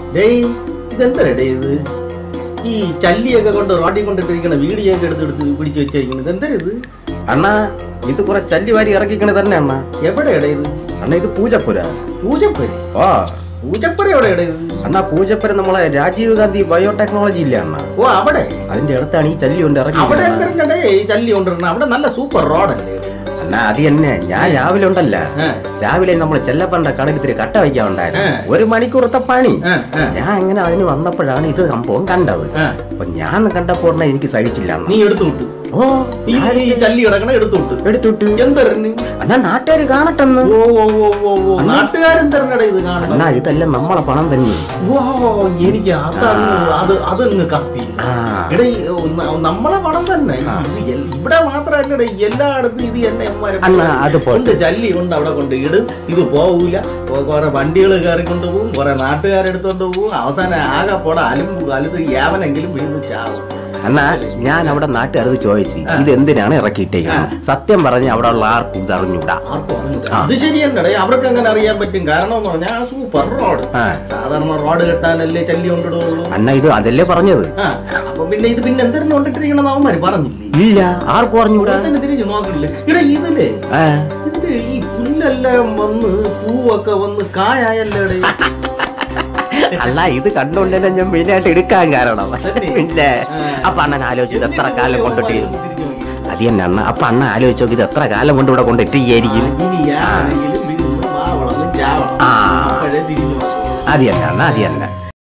ഡേയ് ഇതെന്തരടേ ഇത് ഈ ചല്ലിയൊക്കെ കൊണ്ട് റോഡിൽ കൊണ്ടിട്ടിരിക്കണ വീഡിയോ ഒക്കെ എടുത്തെടുത്ത് പിടിച്ചു വെച്ചിരിക്കുന്നത് എന്തര ഇത് അണ്ണാ ഇത് കുറെ ചല്ലി വാരി ഇറക്കിക്കണ തന്നെ അണ്ണ എവിടെയാടേ ഇത് അണ്ണ ഇത് പൂജപ്പുര പൂജപ്പുര ഓ പൂജപ്പുര എവിടെയാടേ ഇത് അണ്ണാ പൂജപ്പുര നമ്മളെ രാജീവ് ഗാന്ധി ബയോടെക്നോളജി ഇല്ല അണ്ണ ഓ അവിടെ അതിന്റെ അടുത്താണ് ഈ ചല്ലി കൊണ്ട് അവിടെ ഇറക്കി എന്തരണ്ടേ ഈ ചല്ലി കൊണ്ടിരുന്ന അവിടെ നല്ല സൂപ്പർ റോഡല്ലേ ഇത്? അണ്ണാ അത് തന്നെ ഞാൻ രാവിലെ ഉണ്ടല്ല ഏ, രാവിലെ നമ്മൾ ചെല്ലപ്പണ്ട കടയിൽ ഇത്തിരി കട്ട വയ്ക്കാൻ ഉണ്ടായിരുന്നു ഏ. ഒരു മണിക്കൂറത്തെ പണി ഏ, ഏ, ഞാൻ അങ്ങനെ അതിന് വന്നപ്പോഴാണ് ഇത് സംഭവം കണ്ടത് ഏ. അപ്പൊ ഞാൻ കണ്ടപ്പോ ഉടനെ എനിക്ക് സഹിച്ചില്ല അണ്ണാ. നീ എടുത്തു വിട്ടു ഓ ഈ ഈ ചല്ലി കിടക്കണ എടുത്തു വിട്ടു എടുത്തിട്ട് എന്തരന് അണ്ണാ നാട്ടുകാര് കാണട്ടെന്ന് ഓ ഓ ഓ ഓ ഓ നാട്ടുകാരെന്തരനടേ ഇത് കാണണം അണ്ണാ ഇതെല്ലാം നമ്മളെ പണം തന്നെ ഓ എനിക്ക് അതങ്ങ് അത് അതങ്ങ് കത്തി ആ എടാ ഈ, ഓ, ന- നമ്മളെ പണം തന്നെ ആ. ഇത് എൽ- ഇവിടെ മാത്രല്ലടേ എല്ലായിടത്തും ഇത് എന്നെ അണ്ണാ അത് പോട്ടെ കൊണ്ട് ജല്ലി കൊണ്ട് അവിടെ കൊണ്ട് ഇടും ഇത് പോവൂല കൊ- കുറെ വണ്ടികൾ കയറിക്കൊണ്ട് പോകും കുറെ നാട്ടുകാരെടുത്തോണ്ട് പോകും അവസാനം ആകെ പോട അലുമ്പ് അലുത് യാവനെങ്കിലും വീണ് ചാവും അണ്ണാ ഞാൻ അവിടെ നാട്ടുകാരത് ചോദിച്ചു ആ. ഇത് എന്തിനാണ് ഇറക്കിയിട്ടേക്കുന്നത് സത്യം പറഞ്ഞ് അവിടെ ഉള്ള ആർക്കും ഇത് അറിഞ്ഞൂടാ ആർക്കും അറിഞ്ഞില്ല. ആ. അത് ശരി തന്നെടേ അവർക്ക് എങ്ങനെ അറിയാൻ പറ്റും കാരണം എന്ന് പറഞ്ഞാൽ ആ സൂപ്പർ റോഡ് ആ സാധാരണ റോഡ് കെട്ടാനല്ലേ ചല്ലി കൊണ്ടിടുള്ളൂ അണ്ണാ ഇത് അതല്ലേ പറഞ്ഞത് ആ അപ്പൊ പിന്നെ ഇത് പിന്നെ എന്തിനു കൊണ്ടിട്ടിരിക്കണം അവന്മാര് പറഞ്ഞില്ലേ ഇല്ല ആർക്കും അറിഞ്ഞൂടാ തന്നെ തിരിഞ്ഞു നോക്കില്ല ഇവിടെ ഇതില് ആ ഇതില് ഈ പുല്ലെല്ലാം വന്ന് പൂവൊക്കെ വന്ന് കായായല്ലേ അല്ല ഇത് കണ്ടുകൊണ്ടല്ലേ ഞാൻ മെയിനായിട്ട് എടുക്കാൻ കാരണം തന്നെ? ഇല്ലേ അപ്പൊ അണ്ണൻ ആലോചിച്ചത് എത്ര കാലം കൊണ്ടിട്ട് അത് തന്നെ അണ്ണ അപ്പൊ അണ്ണ ആലോചിച്ച് നോക്കി ഇത് എത്ര കാലം കൊണ്ട് ഇവിടെ കൊണ്ടിട്ടിരിക്കും ഇനി ആണെങ്കിലും വീണ്ടും വാ വളർന്ന് ചാവണം ആ. അപ്പോഴേ തിരിഞ്ഞു നോക്കൂ. അത് തന്നെ അണ്ണ അത് തന്നെ